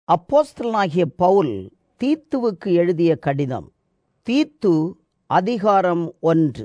அப்போஸ்தலனாகிய பவுல் தீத்துவுக்கு எழுதிய கடிதம் தீத்து அதிகாரம் ஒன்று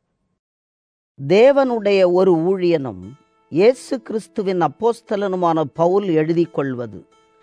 தேவனுடைய ஒரு ஊழியனும் இயேசு கிறிஸ்துவின் அப்போஸ்தலனுமான பவுல் எழுதிக் கொள்வது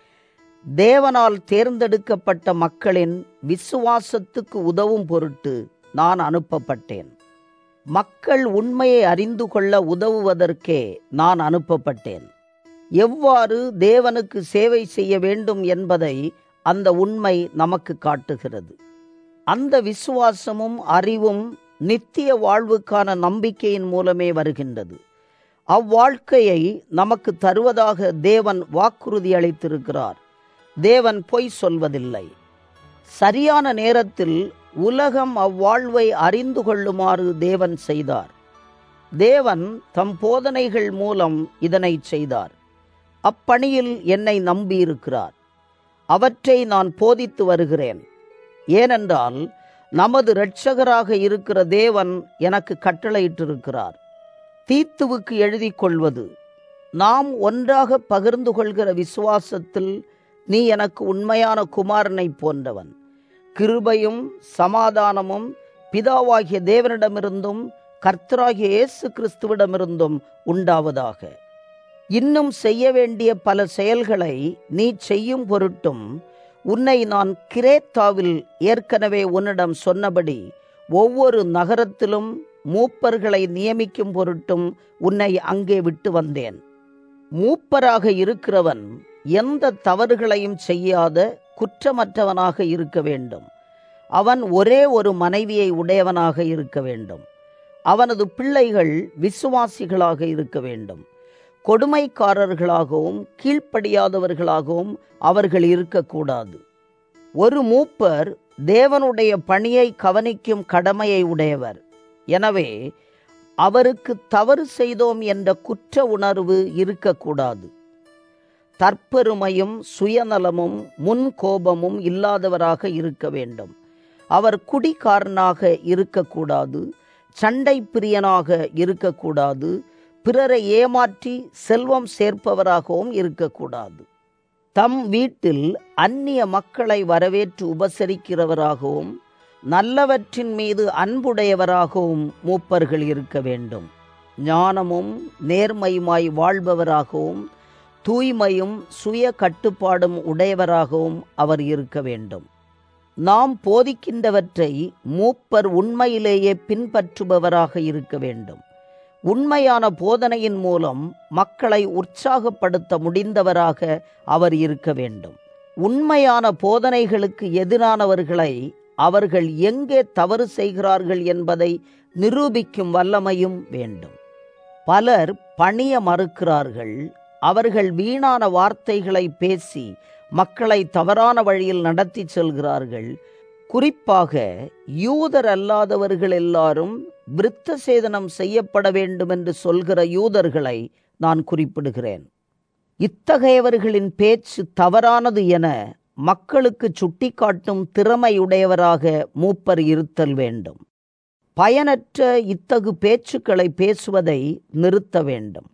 தேவனால் தேர்ந்தெடுக்கப்பட்ட மக்களின் விசுவாசத்துக்கு உதவும் பொருட்டு நான் அனுப்பப்பட்டேன் மக்கள் உண்மையை அறிந்து கொள்ள உதவுவதற்கே நான் அனுப்பப்பட்டேன் எவ்வாறு தேவனுக்கு சேவை செய்ய வேண்டும் என்பதை அந்த உண்மை நமக்கு காட்டுகிறது அந்த விசுவாசமும் அறிவும் நித்திய வாழ்வுக்கான நம்பிக்கையின் மூலமே வருகின்றது அவ்வாழ்க்கையை நமக்கு தருவதாக தேவன் வாக்குறுதி அளித்திருக்கிறார் தேவன் பொய் சொல்வதில்லை சரியான நேரத்தில் உலகம் அவ்வாழ்வை அறிந்து கொள்ளுமாறு தேவன் செய்தார் தேவன் தம் போதனைகள் மூலம் இதனை செய்தார் அப்பணியில் என்னை நம்பியிருக்கிறார் அவற்றை நான் போதித்து வருகிறேன் ஏனென்றால் நமது இரட்சகராக இருக்கிற தேவன் எனக்கு கட்டளையிட்டிருக்கிறார் தீத்துவுக்கு எழுதி கொள்வது நாம் ஒன்றாக பகிர்ந்து கொள்கிற விசுவாசத்தில் நீ எனக்கு உண்மையான குமாரனை போன்றவன் கிருபையும் சமாதானமும் பிதாவாகிய தேவனிடமிருந்தும் கர்த்தராகிய இயேசு கிறிஸ்துவிடமிருந்தும் உண்டாவதாக இன்னும் செய்ய வேண்டிய பல செயல்களை நீ செய்யும் பொருட்டும் உன்னை நான் கிரேத்தாவில் ஏற்கனவே உன்னிடம் சொன்னபடி ஒவ்வொரு நகரத்திலும் மூப்பர்களை நியமிக்கும் பொருட்டும் உன்னை அங்கே விட்டு வந்தேன் மூப்பராக இருக்கிறவன் எந்த தவறுகளையும் செய்யாத குற்றமற்றவனாக இருக்க வேண்டும் அவன் ஒரே ஒரு மனைவியை உடையவனாக இருக்க வேண்டும் அவனது பிள்ளைகள் விசுவாசிகளாக இருக்க வேண்டும் கொடுமைக்காரர்களாகவும் கீழ்ப்படியாதவர்களாகவும் அவர்கள் இருக்கக்கூடாது ஒரு மூப்பர் தேவனுடைய பணியை கவனிக்கும் கடமையை உடையவர் எனவே அவருக்கு தவறு செய்தோம் என்ற குற்ற உணர்வு இருக்கக்கூடாது தற்பெருமையும் சுயநலமும் முன் கோபமும் இல்லாதவராக இருக்க வேண்டும் அவர் குடிகாரனாக இருக்கக்கூடாது சண்டை பிரியனாக இருக்கக்கூடாது பிறரை ஏமாற்றி செல்வம் சேர்ப்பவராகவும் இருக்கக்கூடாது தம் வீட்டில் அந்நிய மக்களை வரவேற்று உபசரிக்கிறவராகவும் நல்லவற்றின் மீது அன்புடையவராகவும் மூப்பர்கள் இருக்க வேண்டும் ஞானமும் நேர்மையுமாய் வாழ்பவராகவும் தூய்மையும் சுய கட்டுப்பாடும் உடையவராகவும் அவர் இருக்க வேண்டும் நாம் போதிக்கின்றவற்றை மூப்பர் உண்மையிலேயே பின்பற்றுபவராக இருக்க வேண்டும் உண்மையான போதனையின் மூலம் மக்களை உற்சாகப்படுத்த முடிந்தவராக அவர் இருக்க வேண்டும் உண்மையான போதனைகளுக்கு எதிரானவர்களை அவர்கள் எங்கே தவறு செய்கிறார்கள் என்பதை நிரூபிக்கும் வல்லமையும் வேண்டும் பலர் பணிய மறுக்கிறார்கள் அவர்கள் வீணான வார்த்தைகளை பேசி மக்களை தவறான வழியில் நடத்தி செல்கிறார்கள் குறிப்பாக யூதர் அல்லாதவர்கள் எல்லாரும் விருத்த சேதனம் செய்யப்பட வேண்டும் என்று சொல்கிற யூதர்களை நான் குறிப்பிடுகிறேன் இத்தகையவர்களின் பேச்சு தவறானது என மக்களுக்கு சுட்டிக்காட்டும் திறமையுடையவராக மூப்பர் இருத்தல் வேண்டும் பயனற்ற இத்தகு பேச்சுக்களை பேசுவதை நிறுத்த வேண்டும்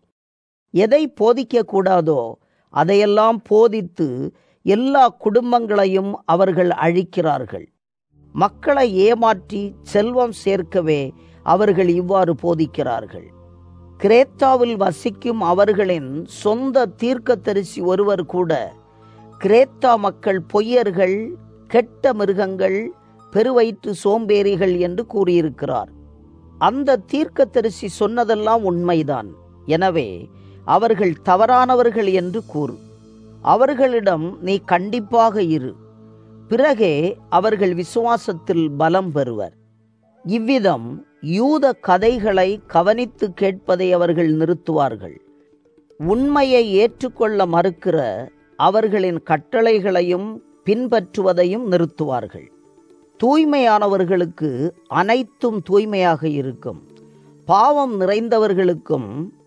எதை போதிக்கக்கூடாதோ அதையெல்லாம் போதித்து எல்லா குடும்பங்களையும் அவர்கள் அழிக்கிறார்கள் மக்களை ஏமாற்றி செல்வம் சேர்க்கவே அவர்கள் இவ்வாறு போதிக்கிறார்கள் கிரேத்தாவில் வசிக்கும் அவர்களின் சொந்த தீர்க்கத்தரிசி ஒருவர் கூட கிரேத்தா மக்கள் பொய்யர்கள் கெட்ட மிருகங்கள் பெருவயிற்று சோம்பேறிகள் என்று கூறியிருக்கிறார் அந்த தீர்க்கத்தரிசி சொன்னதெல்லாம் உண்மைதான் எனவே அவர்கள் தவறானவர்கள் என்று கூறு அவர்களிடம் நீ கண்டிப்பாக இரு பிறகே அவர்கள் விசுவாசத்தில் பலம் பெறுவர் இவ்விதம் யூத கதைகளை கவனித்து கேட்பதை அவர்கள் நிறுத்துவார்கள் உண்மையை ஏற்றுக்கொள்ள மறுக்கிற அவர்களின் கட்டளைகளையும் பின்பற்றுவதையும் நிறுத்துவார்கள் தூய்மையானவர்களுக்கு அனைத்தும் தூய்மையாக இருக்கும் பாவம் நிறைந்தவர்களுக்கும்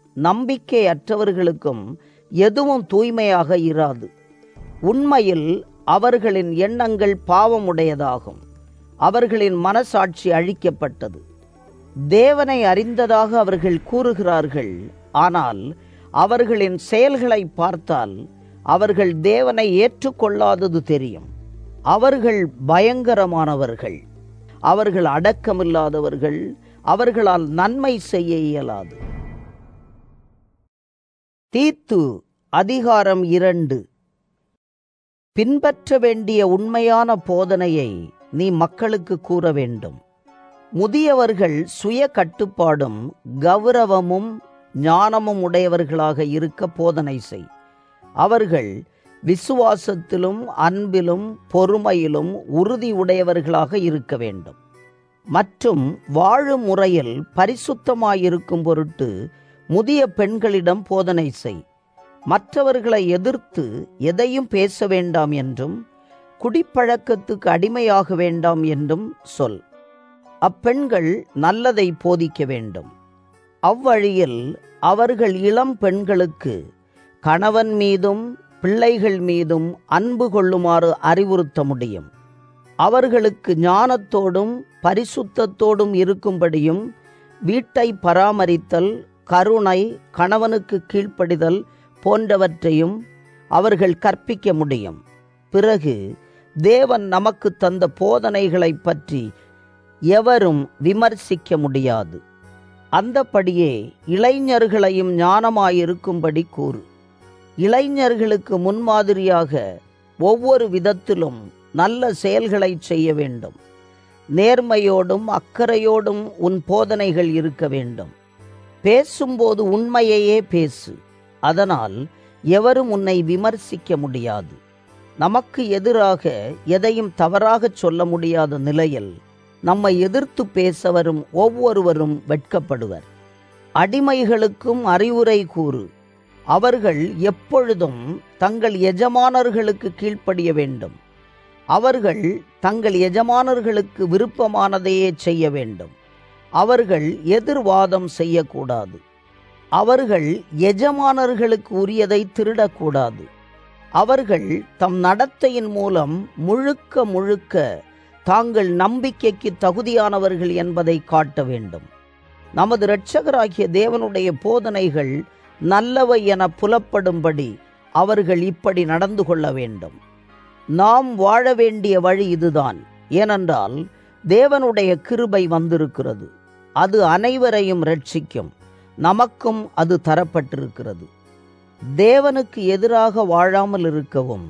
நம்பிக்கையற்றவர்களுக்கும் எதுவும் தூய்மையாக இராது உண்மையில் அவர்களின் எண்ணங்கள் பாவமுடையதாகும் அவர்களின் மனசாட்சி அழிக்கப்பட்டது தேவனை அறிந்ததாக அவர்கள் கூறுகிறார்கள் ஆனால் அவர்களின் செயல்களை பார்த்தால் அவர்கள் தேவனை ஏற்றுக்கொள்ளாதது தெரியும் அவர்கள் பயங்கரமானவர்கள் அவர்கள் அடக்கமில்லாதவர்கள் அவர்களால் நன்மை செய்ய இயலாது தீத்து அதிகாரம் இரண்டு பின்பற்ற வேண்டிய உண்மையான போதனையை நீ மக்களுக்கு கூற வேண்டும் முதியவர்கள் சுய கட்டுப்பாடும் கௌரவமும் ஞானமும் உடையவர்களாக இருக்க போதனை செய் அவர்கள் விசுவாசத்திலும் அன்பிலும் பொறுமையிலும் உறுதி உடையவர்களாக இருக்க வேண்டும் மற்றும் வாழும் முறையில் பரிசுத்தமாயிருக்கும் பொருட்டு முதிய பெண்களிடம் போதனை செய் மற்றவர்களை எதிர்த்து எதையும் பேச வேண்டாம் என்றும் குடிப்பழக்கத்துக்கு அடிமையாக வேண்டாம் என்றும் சொல் அப்பெண்கள் நல்லதை போதிக்க வேண்டும் அவ்வழியில் அவர்கள் இளம் பெண்களுக்கு கணவன் மீதும் பிள்ளைகள் மீதும் அன்பு கொள்ளுமாறு அறிவுறுத்த முடியும் அவர்களுக்கு ஞானத்தோடும் பரிசுத்தத்தோடும் இருக்கும்படியும் வீட்டை பராமரித்தல் கருணை கணவனுக்கு கீழ்ப்படிதல் போன்றவற்றையும் அவர்கள் கற்பிக்க முடியும் பிறகு தேவன் நமக்கு தந்த போதனைகளைப் பற்றி எவரும் விமர்சிக்க முடியாது அந்தபடியே இளைஞர்களையும் ஞானமாயிருக்கும்படி கூறு இளைஞர்களுக்கு முன்மாதிரியாக ஒவ்வொரு விதத்திலும் நல்ல செயல்களை செய்ய வேண்டும் நேர்மையோடும் அக்கறையோடும் உன் போதனைகள் இருக்க வேண்டும் பேசும்போது உண்மையையே பேசு அதனால் எவரும் உன்னை விமர்சிக்க முடியாது நமக்கு எதிராக எதையும் தவறாகச் சொல்ல முடியாத நிலையில் நம்மை எதிர்த்து பேச வரும் ஒவ்வொருவரும் வெட்கப்படுவர் அடிமைகளுக்கும் அறிவுரை கூறு அவர்கள் எப்பொழுதும் தங்கள் எஜமானர்களுக்கு கீழ்ப்படிய வேண்டும் அவர்கள் தங்கள் எஜமானர்களுக்கு விருப்பமானதையே செய்ய வேண்டும் அவர்கள் எதிர்வாதம் செய்யக்கூடாது அவர்கள் எஜமானர்களுக்கு உரியதை திருடக்கூடாது அவர்கள் தம் நடத்தையின் மூலம் முழுக்க முழுக்க தாங்கள் நம்பிக்கைக்கு தகுதியானவர்கள் என்பதை காட்ட வேண்டும் நமது இரட்சகராகிய தேவனுடைய போதனைகள் நல்லவை என புலப்படும்படி அவர்கள் இப்படி நடந்து கொள்ள வேண்டும் நாம் வாழ வேண்டிய வழி இதுதான் ஏனென்றால் தேவனுடைய கிருபை வந்திருக்கிறது அது அனைவரையும் ரட்சிக்கும் நமக்கும் அது தரப்பட்டிருக்கிறது தேவனுக்கு எதிராக வாழாமல் இருக்கவும்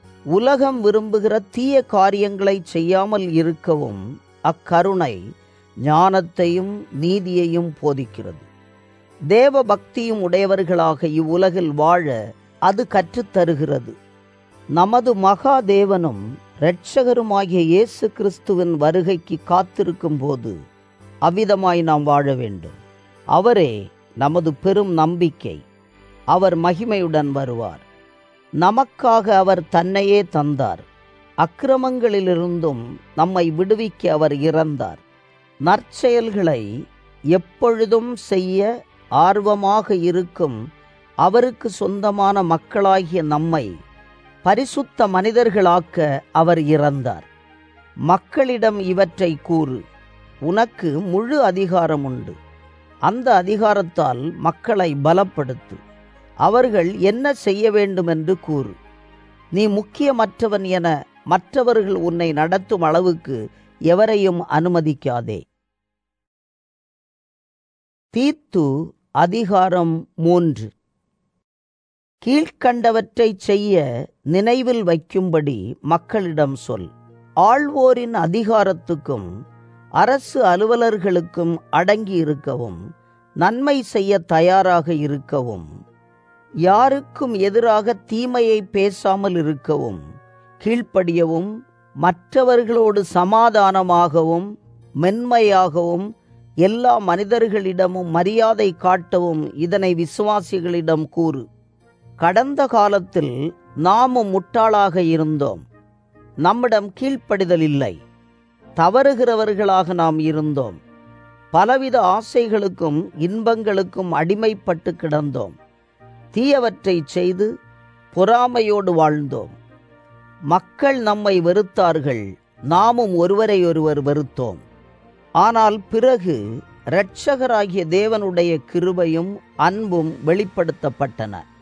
உலகம் விரும்புகிற தீய காரியங்களை செய்யாமல் இருக்கவும் அக்கருணை ஞானத்தையும் நீதியையும் போதிக்கிறது தேவ பக்தியும் உடையவர்களாக இவ்வுலகில் வாழ அது கற்றுத்தருகிறது நமது மகா தேவனும் இரட்சகருமாகிய இயேசு கிறிஸ்துவின் வருகைக்கு காத்திருக்கும் போது அவ்விதமாய் நாம் வாழ வேண்டும் அவரே நமது பெரும் நம்பிக்கை அவர் மகிமையுடன் வருவார் நமக்காக அவர் தன்னையே தந்தார் அக்கிரமங்களிலிருந்தும் நம்மை விடுவிக்க அவர் இறந்தார் நற்செயல்களை எப்பொழுதும் செய்ய ஆர்வமாக இருக்கும் அவருக்கு சொந்தமான மக்களாகிய நம்மை பரிசுத்த மனிதர்களாக்க அவர் இறந்தார் மக்களிடம் இவற்றை கூறு உனக்கு முழு அதிகாரம் உண்டு அந்த அதிகாரத்தால் மக்களை பலப்படுத்து அவர்கள் என்ன செய்ய வேண்டும் என்று கூறு நீ முக்கியமற்றவன் என மற்றவர்கள் உன்னை நடத்தும் அளவுக்கு எவரையும் அனுமதிக்காதே தீத்து அதிகாரம் மூன்று கீழ்கண்டவற்றை செய்ய நினைவில் வைக்கும்படி மக்களிடம் சொல் ஆள்வோரின் அதிகாரத்துக்கும் அரசு அலுவலர்களுக்கும் அடங்கி இருக்கவும் நன்மை செய்ய தயாராக இருக்கவும் யாருக்கும் எதிராக தீமையை பேசாமல் இருக்கவும் கீழ்ப்படியவும் மற்றவர்களோடு சமாதானமாகவும் மென்மையாகவும் எல்லா மனிதர்களிடமும் மரியாதை காட்டவும் இதனை விசுவாசிகளிடம் கூறு கடந்த காலத்தில் நாமும் முட்டாளாக இருந்தோம் நம்மிடம் கீழ்ப்படிதல் இல்லை தவறுகிறவர்களாக நாம் இருந்தோம் பலவித ஆசைகளுக்கும் இன்பங்களுக்கும் அடிமைப்பட்டு கிடந்தோம் தீயவற்றை செய்து பொறாமையோடு வாழ்ந்தோம் மக்கள் நம்மை வெறுத்தார்கள் நாமும் ஒருவரையொருவர் வெறுத்தோம் ஆனால் பிறகு இரட்சகராகிய தேவனுடைய கிருபையும் அன்பும் வெளிப்படுத்தப்பட்டன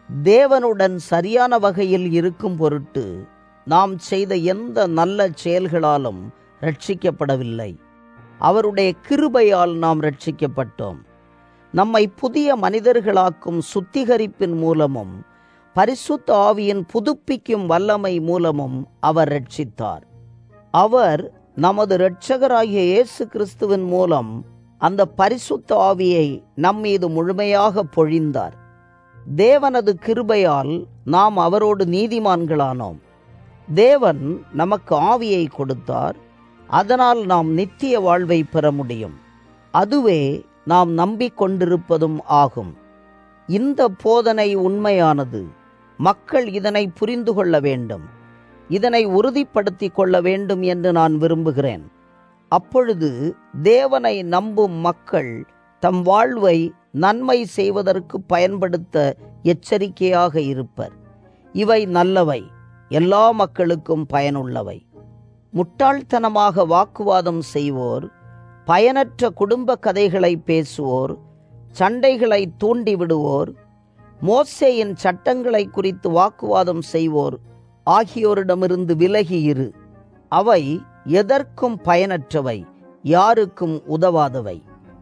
தேவனுடன் சரியான வகையில் இருக்கும் பொருட்டு நாம் செய்த எந்த நல்ல செயல்களாலும் ரட்சிக்கப்படவில்லை அவருடைய கிருபையால் நாம் ரட்சிக்கப்பட்டோம் நம்மை புதிய மனிதர்களாக்கும் சுத்திகரிப்பின் மூலமும் பரிசுத்த ஆவியின் புதுப்பிக்கும் வல்லமை மூலமும் அவர் ரட்சித்தார் அவர் நமது இரட்சகராகிய இயேசு கிறிஸ்துவின் மூலம் அந்த பரிசுத்த ஆவியை நம்மீது முழுமையாக பொழிந்தார் தேவனது கிருபையால் நாம் அவரோடு நீதிமான்களானோம் தேவன் நமக்கு ஆவியை கொடுத்தார் அதனால் நாம் நித்திய வாழ்வை பெற முடியும் அதுவே நாம் நம்பிக்கொண்டிருப்பதும் ஆகும் இந்த போதனை உண்மையானது மக்கள் இதனை புரிந்து கொள்ள வேண்டும் இதனை உறுதிப்படுத்திக் கொள்ள வேண்டும் என்று நான் விரும்புகிறேன் அப்பொழுது தேவனை நம்பும் மக்கள் தம் வாழ்வை நன்மை செய்வதற்கு பயன்படுத்த எச்சரிக்கையாக இருப்பர் இவை நல்லவை எல்லா மக்களுக்கும் பயனுள்ளவை முட்டாள்தனமாக வாக்குவாதம் செய்வோர் பயனற்ற குடும்ப கதைகளை பேசுவோர் சண்டைகளை தூண்டிவிடுவோர் மோசேயின் சட்டங்களை குறித்து வாக்குவாதம் செய்வோர் ஆகியோரிடமிருந்து விலகி இரு அவை எதற்கும் பயனற்றவை யாருக்கும் உதவாதவை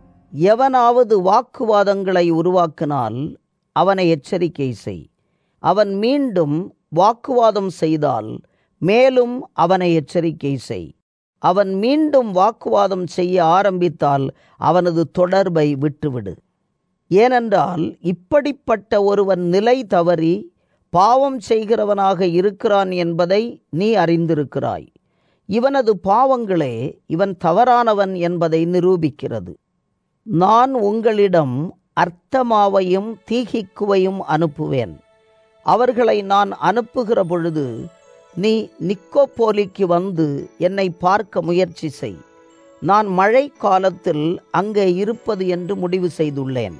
எவனாவது வாக்குவாதங்களை உருவாக்கினால் அவனை எச்சரிக்கை செய் அவன் மீண்டும் வாக்குவாதம் செய்தால் மேலும் அவனை எச்சரிக்கை செய் அவன் மீண்டும் வாக்குவாதம் செய்ய ஆரம்பித்தால் அவனது தொடர்பை விட்டுவிடு ஏனென்றால் இப்படிப்பட்ட ஒருவன் நிலை தவறி பாவம் செய்கிறவனாக இருக்கிறான் என்பதை நீ அறிந்திருக்கிறாய் இவனது பாவங்களே இவன் தவறானவன் என்பதை நிரூபிக்கிறது நான் உங்களிடம் அர்த்தமாவையும் தீகிக்குவையும் அனுப்புவேன் அவர்களை நான் அனுப்புகிற பொழுது நீ நிக்கோபோலிக்கு வந்து என்னை பார்க்க முயற்சி செய் நான் மழை காலத்தில் அங்கே இருப்பது என்று முடிவு செய்துள்ளேன்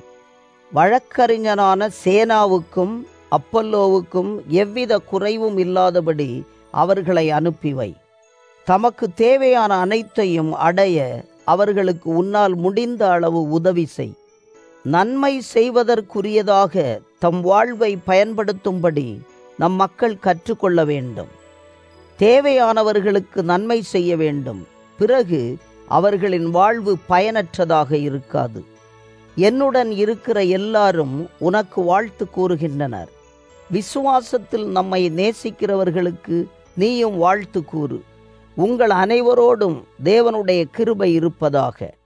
வழக்கறிஞனான சேனாவுக்கும் அப்பல்லோவுக்கும் எவ்வித குறைவும் இல்லாதபடி அவர்களை அனுப்பிவை தமக்கு தேவையான அனைத்தையும் அடைய அவர்களுக்கு உன்னால் முடிந்த அளவு உதவி செய் நன்மை செய்வதற்குரியதாக தம் வாழ்வை பயன்படுத்தும்படி நம் மக்கள் கற்றுக்கொள்ள வேண்டும் தேவையானவர்களுக்கு நன்மை செய்ய வேண்டும் பிறகு அவர்களின் வாழ்வு பயனற்றதாக இருக்காது என்னுடன் இருக்கிற எல்லாரும் உனக்கு வாழ்த்து கூறுகின்றனர் விசுவாசத்தில் நம்மை நேசிக்கிறவர்களுக்கு நீயும் வாழ்த்து கூறு உங்கள் அனைவரோடும் தேவனுடைய கிருபை இருப்பதாக